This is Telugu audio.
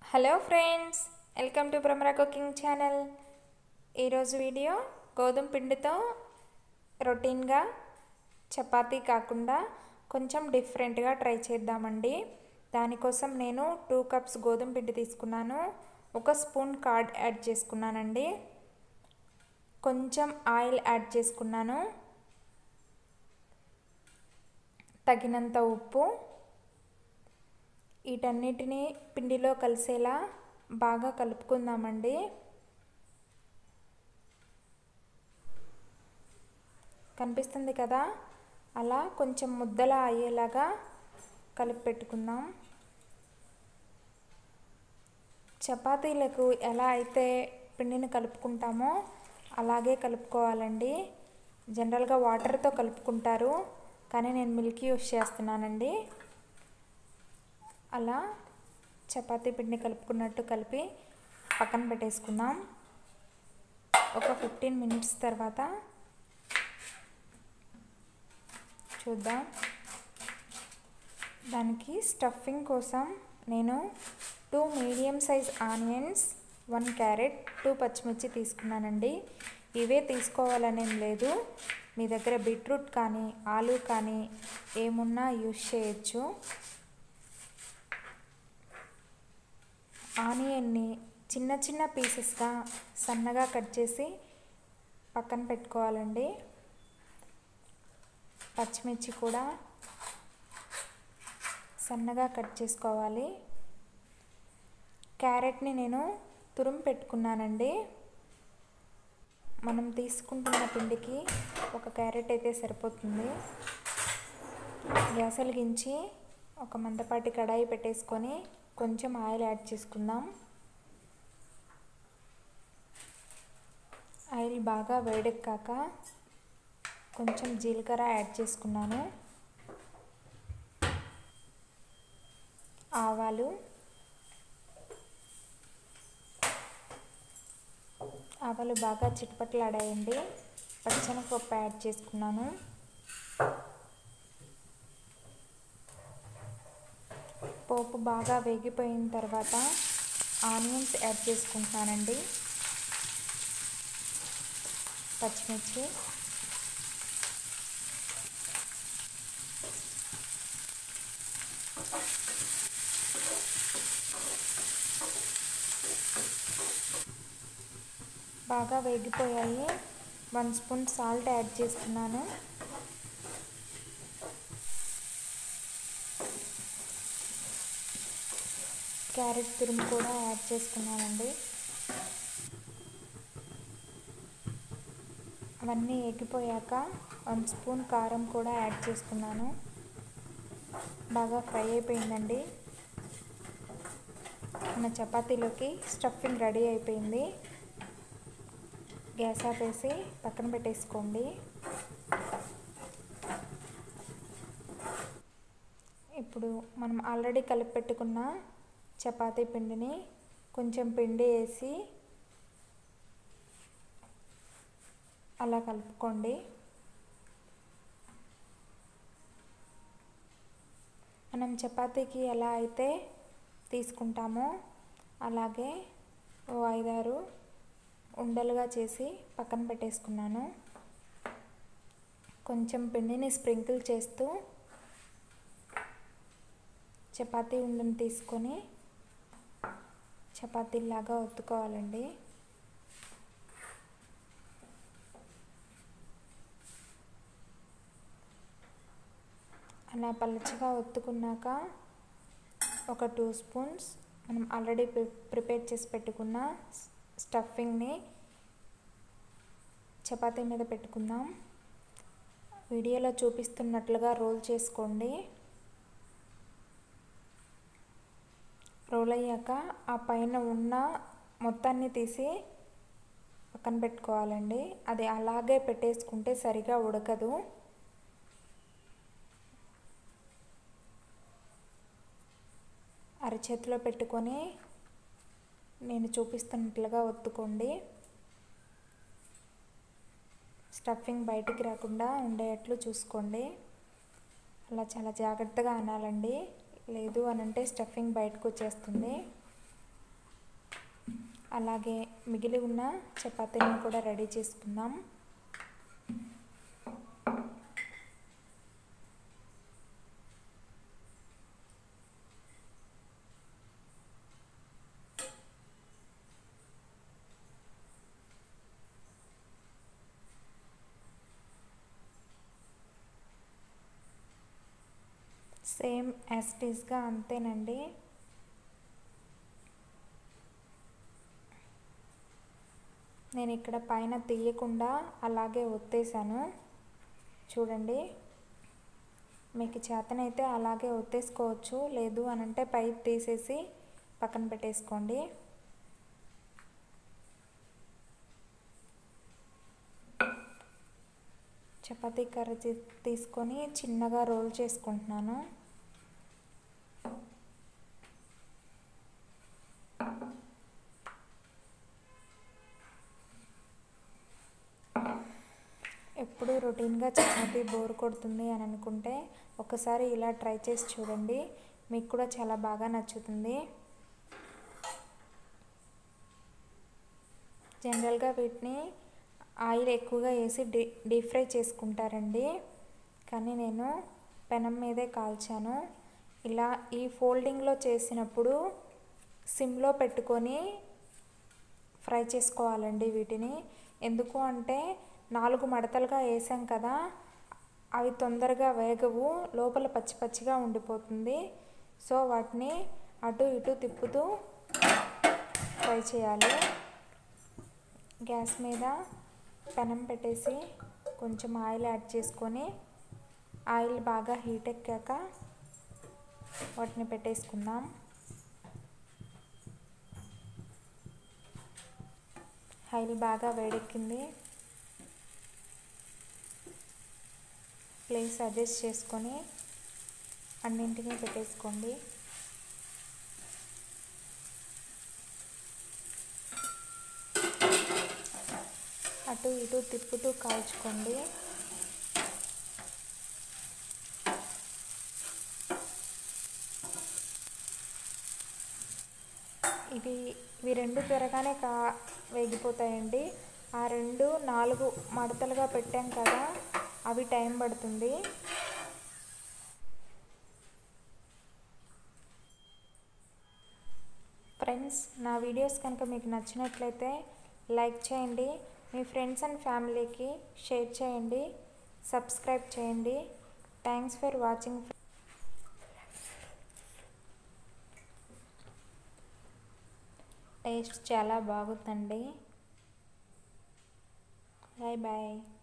hello friends welcome to Bhramara cooking channel ఈరోజు వీడియో గోధుమ పిండితో రొటీన్గా చపాతీ కాకుండా కొంచెం డిఫరెంట్గా ట్రై చేద్దామండి దానికోసం నేను టూ కప్స్ గోధుమ పిండి తీసుకున్నాను ఒక స్పూన్ కార్డ్ యాడ్ చేసుకున్నానండి కొంచెం ఆయిల్ యాడ్ చేసుకున్నాను తగినంత ఉప్పు వీటన్నిటిని పిండిలో కలిసేలా బాగా కలుపుకుందామండి కనిపిస్తుంది కదా అలా కొంచెం ముద్దలా అయ్యేలాగా కలిపి పెట్టుకుందాం చపాతీలకు ఎలా అయితే పిండిని కలుపుకుంటామో అలాగే కలుపుకోవాలండి జనరల్గా వాటర్తో కలుపుకుంటారు కానీ నేను మిల్క్ యూస్ చేస్తున్నానండి అలా చపాతీ పిండిని కలుపుకున్నట్టు కలిపి పక్కన పెట్టేసుకుందాం ఒక ఫిఫ్టీన్ మినిట్స్ తర్వాత చూద్దాం దానికి స్టఫింగ్ కోసం నేను two medium size onions one carrot two పచ్చిమిర్చి తీసుకున్నానండి ఇవే తీసుకోవాలనేం లేదు మీ దగ్గర బీట్రూట్ కానీ ఆలు కానీ ఏమున్నా యూస్ చేయొచ్చు ఆనియన్ని చిన్న చిన్న పీసెస్గా సన్నగా కట్ చేసి పక్కన పెట్టుకోవాలండి పచ్చిమిర్చి కూడా సన్నగా కట్ చేసుకోవాలి క్యారెట్ని నేను తురుము పెట్టుకున్నానండి మనం తీసుకుంటున్న పిండికి ఒక క్యారెట్ అయితే సరిపోతుంది గ్యాస్ వెలిగించి ఒక మందపాటి కడాయి పెట్టేసుకొని కొంచెం ఆయిల్ యాడ్ చేసుకుందాం ఆయిల్ బాగా వేడెక్కాక కొంచెం జీలకర్ర యాడ్ చేసుకున్నాను ఆవాలు ఆవాలు బాగా చిట్పట్లాడాయండి పచ్చనపప్పు యాడ్ చేసుకున్నాను పోపు బాగా వేగిపోయిన తర్వాత ఆనియన్స్ యాడ్ చేసుకుంటున్నానండి పచ్చిమిర్చి బాగా వేగిపోయాయి వన్ స్పూన్ సాల్ట్ యాడ్ చేస్తున్నాను క్యారెట్ తురుము కూడా యాడ్ చేసుకున్నానండి అవన్నీ ఎగిపోయాక వన్ స్పూన్ కారం కూడా యాడ్ చేసుకున్నాను బాగా ఫ్రై అయిపోయిందండి మన చపాతీలోకి స్టఫింగ్ రెడీ అయిపోయింది గ్యాస్ ఆపేసి పక్కన పెట్టేసుకోండి ఇప్పుడు మనం ఆల్రెడీ కలిపి పెట్టుకున్న చపాతీ పిండిని కొంచెం పిండి వేసి అలా కలుపుకోండి మనం చపాతీకి ఎలా అయితే తీసుకుంటామో అలాగే ఓ ఐదారు ఉండలుగా చేసి పక్కన పెట్టేసుకున్నాను కొంచెం పిండిని స్ప్రింకిల్ చేస్తూ చపాతీ ఉండని తీసుకొని చపాతీలాగా ఒత్తుకోవాలండి అలా పలచగా ఒత్తుకున్నాక ఒక టూ స్పూన్స్ మనం ఆల్రెడీ ప్రిపేర్ చేసి పెట్టుకున్న స్టఫింగ్ని చపాతీ మీద పెట్టుకుందాం వీడియోలో చూపిస్తున్నట్లుగా రోల్ చేసుకోండి రోల్ అయ్యాక ఆ పైన ఉన్న మొత్తాన్ని తీసి పక్కన పెట్టుకోవాలండి అది అలాగే పెట్టేసుకుంటే సరిగా ఉడకదు అరచేతిలో పెట్టుకొని నేను చూపిస్తున్నట్లుగా ఒత్తుకోండి స్టఫింగ్ బయటికి రాకుండా ఉండేట్లు చూసుకోండి అలా చాలా జాగ్రత్తగా అనాలండి లేదు అని అంటే స్టఫింగ్ బయటకు వచ్చేస్తుంది అలాగే మిగిలి ఉన్న చపాతీని కూడా రెడీ చేసుకుందాం సేమ్ యాస్టీస్గా అంతేనండి నేను ఇక్కడ పైన తీయకుండా అలాగే ఒత్తేసాను చూడండి మీకు చేతనైతే అలాగే ఒత్తేసుకోవచ్చు లేదు అని అంటే పై తీసేసి పక్కన పెట్టేసుకోండి చపాతీ కర్ర తీసుకొని చిన్నగా రోల్ చేసుకుంటున్నాను ఎప్పుడు రొటీన్గా చపాతీ బోర్ కొడుతుంది అని అనుకుంటే ఒకసారి ఇలా ట్రై చేసి చూడండి మీకు కూడా చాలా బాగా నచ్చుతుంది జనరల్గా వీటిని ఆయిల్ ఎక్కువగా వేసి డీ డీప్ ఫ్రై చేసుకుంటారండి కానీ నేను పెనం మీదే కాల్చాను ఇలా ఈ ఫోల్డింగ్లో చేసినప్పుడు సిమ్లో పెట్టుకొని ఫ్రై చేసుకోవాలండి వీటిని ఎందుకు అంటే నాలుగు మడతలుగా వేసాం కదా అవి తొందరగా వేగవు లోపల పచ్చి పచ్చిగా ఉండిపోతుంది సో వాటిని అటు ఇటు తిప్పుతూ ఫ్రై చేయాలి గ్యాస్ మీద పెనం పెట్టేసి కొంచెం ఆయిల్ యాడ్ చేసుకొని ఆయిల్ బాగా హీట్ ఎక్కాక వాటిని పెట్టేసుకుందాం ఆయిల్ బాగా వేడెక్కింది ప్లేస్ అడ్జస్ట్ చేసుకొని అన్నింటినీ పెట్టేసుకోండి అటు ఇటు తిప్పుతూ కాల్చుకోండి ఇవి ఇవి రెండు త్వరగానే కా వేగిపోతాయండి ఆ రెండు నాలుగు మడతలుగా పెట్టాం కదా అవి టైం పడుతుంది ఫ్రెండ్స్ నా వీడియోస్ కనుక మీకు నచ్చినట్లయితే లైక్ చేయండి మీ ఫ్రెండ్స్ అండ్ ఫ్యామిలీకి షేర్ చేయండి సబ్స్క్రైబ్ చేయండి థ్యాంక్స్ ఫర్ వాచింగ్ టేస్ట్ చాలా బాగుందండి బాయ్ బాయ్